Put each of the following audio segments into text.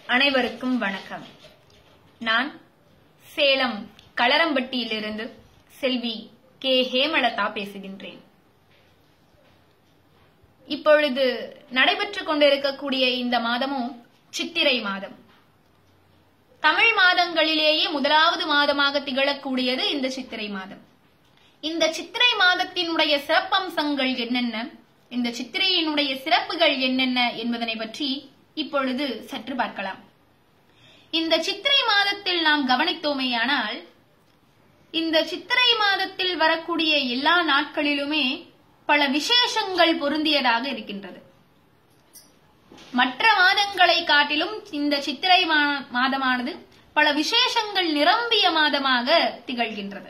அனைவருக்கும் வணக்கம் நான் சேலம் களரம்பட்டியிலிருந்து செல்வி கே ஹேமலதா பேசுகின்றேன் இப்பொழுது நடைபெற்றுக் கொண்டிருக்கக்கூடிய இந்த மாதமும் சித்திரை மாதம் தமிழ் மாதங்களிலேயே முதலாவது மாதமாக திகழக்கூடியது இந்த சித்திரை மாதம் இந்த சித்திரை மாதத்தினுடைய சிறப்பம்சங்கள் என்னென்ன இந்த சித்திரையினுடைய சிறப்புகள் என்னென்ன என்பதனை பற்றி இப்பொழுது சற்று பார்க்கலாம் இந்த சித்திரை மாதத்தில் நாம் கவனித்தோமேயானால் இந்த சித்திரை மாதத்தில் வரக்கூடிய எல்லா நாட்களிலுமே பல விசேஷங்கள் பொருந்தியதாக இருக்கின்றது மற்ற மாதங்களை காட்டிலும் இந்த சித்திரை மா- மாதமானது பல விசேஷங்கள் நிரம்பிய மாதமாக திகழ்கின்றது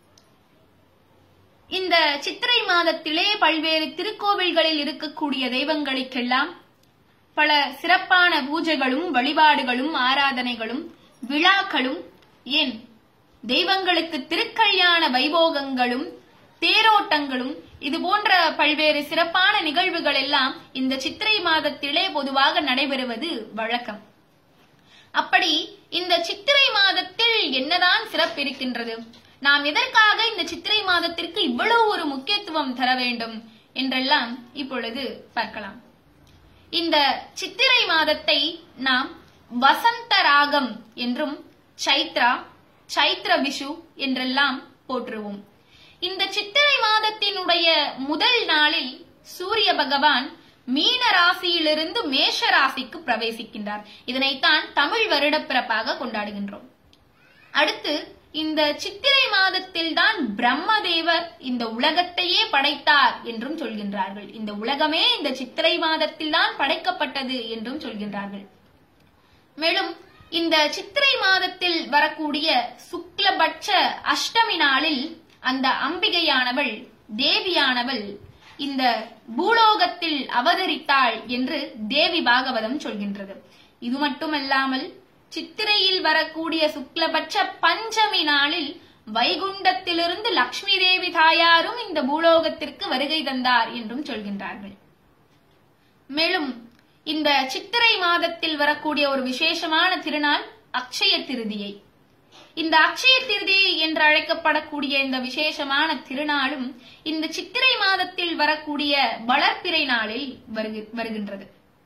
இந்த சித்திரை மாதத்திலே பல்வேறு திருக்கோவில்களில் இருக்கக்கூடிய தெய்வங்களுக்கெல்லாம் பல சிறப்பான பூஜைகளும் வழிபாடுகளும் ஆராதனைகளும் விழாக்களும் ஏன் தெய்வங்களுக்கு திருக்கல்யாண வைபோகங்களும் தேரோட்டங்களும் இது போன்ற பல்வேறு சிறப்பான நிகழ்வுகள் எல்லாம் இந்த சித்திரை மாதத்திலே பொதுவாக நடைபெறுவது வழக்கம் அப்படி இந்த சித்திரை மாதத்தில் என்னதான் சிறப்பு இருக்கின்றது நாம் எதற்காக இந்த சித்திரை மாதத்திற்கு இவ்வளவு ஒரு முக்கியத்துவம் தர வேண்டும் என்றெல்லாம் இப்பொழுது பார்க்கலாம் இந்த சித்திரை மாதத்தை நாம் வசந்த ராகம் என்றும் சைத்ரா சைத்ர விஷு என்றெல்லாம் போற்றுவோம் இந்த சித்திரை மாதத்தினுடைய முதல் நாளில் சூரிய பகவான் மீன ராசியிலிருந்து மேஷ ராசிக்கு பிரவேசிக்கின்றார் இதனைத்தான் தமிழ் வருடப்பிறப்பாக கொண்டாடுகின்றோம் அடுத்து இந்த சித்திரை மாதத்தில் தான் பிரம்மதேவர் இந்த உலகத்தையே படைத்தார் என்றும் சொல்கின்றார்கள் இந்த உலகமே இந்த சித்திரை மாதத்தில் தான் படைக்கப்பட்டது என்றும் சொல்கின்றார்கள் மேலும் இந்த சித்திரை மாதத்தில் வரக்கூடிய சுக்லபட்ச அஷ்டமி நாளில் அந்த அம்பிகையானவள் தேவியானவள் இந்த பூலோகத்தில் அவதரித்தாள் என்று தேவி பாகவதம் சொல்கின்றது இது மட்டுமல்லாமல் சித்திரையில் வரக்கூடிய சுக்லபட்ச பஞ்சமி நாளில் வைகுண்டத்திலிருந்து லக்ஷ்மி தேவி தாயாரும் இந்த பூலோகத்திற்கு வருகை தந்தார் என்றும் சொல்கின்றார்கள் மேலும் இந்த சித்திரை மாதத்தில் வரக்கூடிய ஒரு விசேஷமான திருநாள் அக்ஷய திருதியை இந்த அக்ஷய திருதியை என்று அழைக்கப்படக்கூடிய இந்த விசேஷமான திருநாளும் இந்த சித்திரை மாதத்தில் வரக்கூடிய வளர்ப்பிறை நாளில் வருகி- வருகின்றது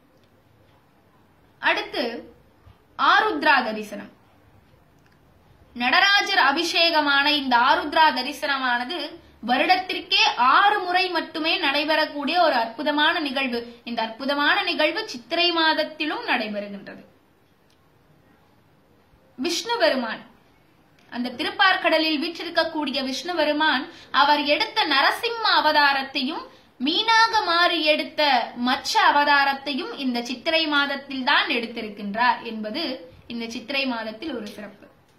அடுத்து ஆருத்ரா தரிசனம் நடராஜர் அபிஷேகமான இந்த ஆருத்ரா தரிசனமானது வருடத்திற்கே ஆறு முறை மட்டுமே நடைபெறக்கூடிய ஒரு அற்புதமான நிகழ்வு இந்த அற்புதமான நிகழ்வு சித்திரை மாதத்திலும் நடைபெறுகின்றது விஷ்ணு பெருமான் அந்த திருப்பார்கடலில் வீற்றிருக்கக்கூடிய விஷ்ணு பெருமான் அவர் எடுத்த நரசிம்ம அவதாரத்தையும் மீனாக மாறி எடுத்த மச்ச அவதாரத்தையும் இந்த சித்திரை மாதத்தில் தான் எடுத்திருக்கின்றார் என்பது இந்த சித்திரை மாதத்தில் ஒரு சிறப்பு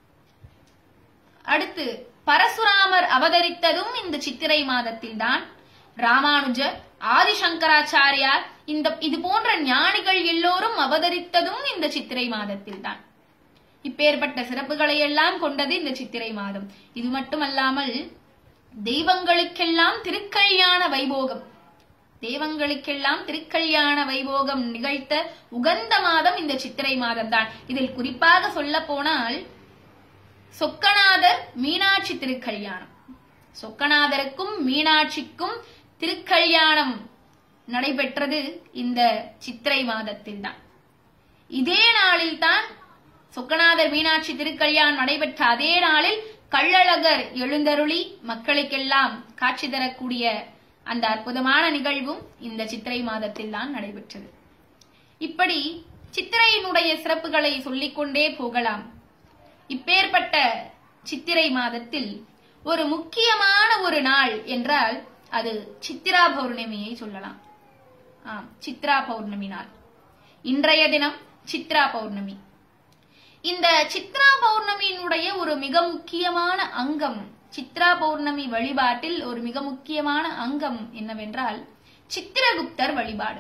அடுத்து பரசுராமர் அவதரித்ததும் இந்த சித்திரை மாதத்தில் தான் ராமானுஜர் ஆதிசங்கராச்சாரியார் இந்த இது போன்ற ஞானிகள் எல்லோரும் அவதரித்ததும் இந்த சித்திரை மாதத்தில் தான் இப்பேற்பட்ட சிறப்புகளை எல்லாம் கொண்டது இந்த சித்திரை மாதம் இது மட்டுமல்லாமல் தெய்வங்களுக்கெல்லாம் திருக்கல்யாண வைபோகம் தெய்வங்களுக்கெல்லாம் திருக்கல்யாண வைபோகம் நிகழ்த்த உகந்த மாதம் இந்த சித்திரை மாதம் தான் இதில் குறிப்பாக சொல்ல போனால் சொக்கநாதர் மீனாட்சி திருக்கல்யாணம் சொக்கநாதருக்கும் மீனாட்சிக்கும் திருக்கல்யாணம் நடைபெற்றது இந்த சித்திரை மாதத்தில் தான் இதே நாளில் தான் சொக்கநாதர் மீனாட்சி திருக்கல்யாணம் நடைபெற்ற அதே நாளில் கள்ளழகர் எழுந்தருளி மக்களுக்கெல்லாம் காட்சி தரக்கூடிய அந்த அற்புதமான நிகழ்வும் இந்த சித்திரை மாதத்தில் தான் நடைபெற்றது இப்படி சித்திரையினுடைய சிறப்புகளை சொல்லிக்கொண்டே போகலாம் இப்பேற்பட்ட சித்திரை மாதத்தில் ஒரு முக்கியமான ஒரு நாள் என்றால் அது சித்திரா பௌர்ணமியை சொல்லலாம் ஆம் சித்ரா பௌர்ணமி நாள் இன்றைய தினம் சித்ரா பௌர்ணமி இந்த சித்ரா பௌர்ணமியினுடைய ஒரு மிக முக்கியமான அங்கம் சித்ரா பௌர்ணமி வழிபாட்டில் ஒரு மிக முக்கியமான அங்கம் என்னவென்றால் சித்திரகுப்தர் வழிபாடு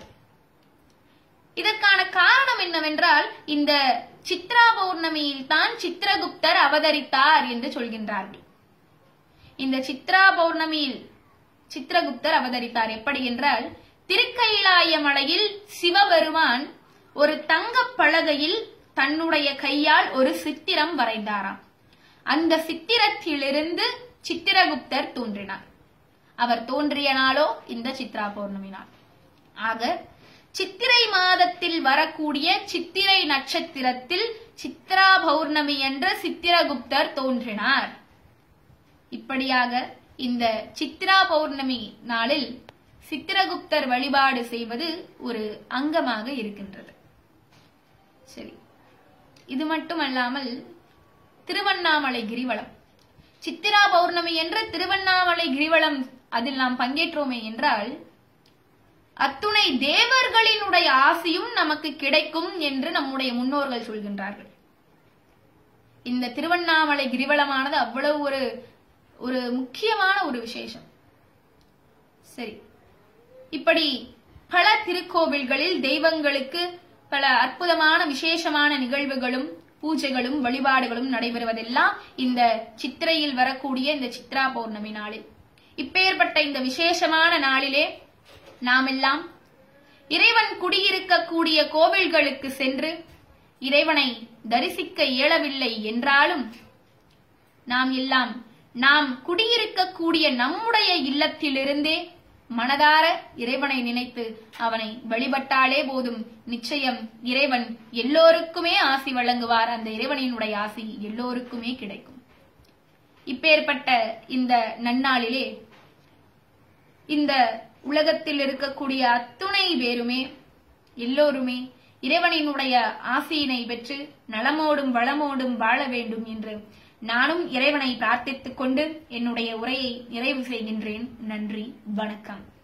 இதற்கான காரணம் என்னவென்றால் இந்த சித்ரா பௌர்ணமியில் தான் சித்திரகுப்தர் அவதரித்தார் என்று சொல்கின்றார்கள் இந்த சித்ரா பௌர்ணமியில் சித்திரகுப்தர் அவதரித்தார் எப்படி என்றால் திருக்கைலாய மலையில் சிவபெருமான் ஒரு தங்கப் பலகையில் தன்னுடைய கையால் ஒரு சித்திரம் வரைந்தாராம் அந்த சித்திரத்திலிருந்து சித்திரகுப்தர் தோன்றினார் அவர் தோன்றிய நாளோ இந்த சித்ரா பௌர்ணமி நாள் ஆக சித்திரை மாதத்தில் வரக்கூடிய சித்திரை நட்சத்திரத்தில் சித்ரா பௌர்ணமி என்ற சித்திரகுப்தர் தோன்றினார் இப்படியாக இந்த சித்ரா பௌர்ணமி நாளில் சித்திரகுப்தர் வழிபாடு செய்வது ஒரு அங்கமாக இருக்கின்றது சரி இது மட்டுமல்லாமல் திருவண்ணாமலை கிரிவலம் சித்திரா பௌர்ணமி என்ற திருவண்ணாமலை கிரிவலம் அதில் நாம் பங்கேற்றோமே என்றால் அத்துணை தேவர்களினுடைய ஆசையும் நமக்கு கிடைக்கும் என்று நம்முடைய முன்னோர்கள் சொல்கின்றார்கள் இந்த திருவண்ணாமலை கிரிவலமானது அவ்வளவு ஒரு ஒரு முக்கியமான ஒரு விசேஷம் சரி இப்படி பல திருக்கோவில்களில் தெய்வங்களுக்கு பல அற்புதமான விசேஷமான நிகழ்வுகளும் பூஜைகளும் வழிபாடுகளும் நடைபெறுவதெல்லாம் இந்த சித்திரையில் வரக்கூடிய இந்த சித்ரா பௌர்ணமி நாளில் இப்பேற்பட்ட இந்த விசேஷமான நாளிலே நாமெல்லாம் இறைவன் குடியிருக்கக்கூடிய கோவில்களுக்கு சென்று இறைவனை தரிசிக்க இயலவில்லை என்றாலும் நாம் எல்லாம் நாம் குடியிருக்கக்கூடிய நம்முடைய இல்லத்திலிருந்தே மனதார இறைவனை நினைத்து அவனை வழிபட்டாலே போதும் நிச்சயம் இறைவன் எல்லோருக்குமே ஆசி வழங்குவார் அந்த இறைவனினுடைய ஆசி எல்லோருக்குமே கிடைக்கும் இப்பேற்பட்ட இந்த நன்னாளிலே இந்த உலகத்தில் இருக்கக்கூடிய அத்துணை பேருமே எல்லோருமே இறைவனினுடைய ஆசையினை பெற்று நலமோடும் வளமோடும் வாழ வேண்டும் என்று நானும் இறைவனை பிரார்த்தித்துக் கொண்டு என்னுடைய உரையை நிறைவு செய்கின்றேன் நன்றி வணக்கம்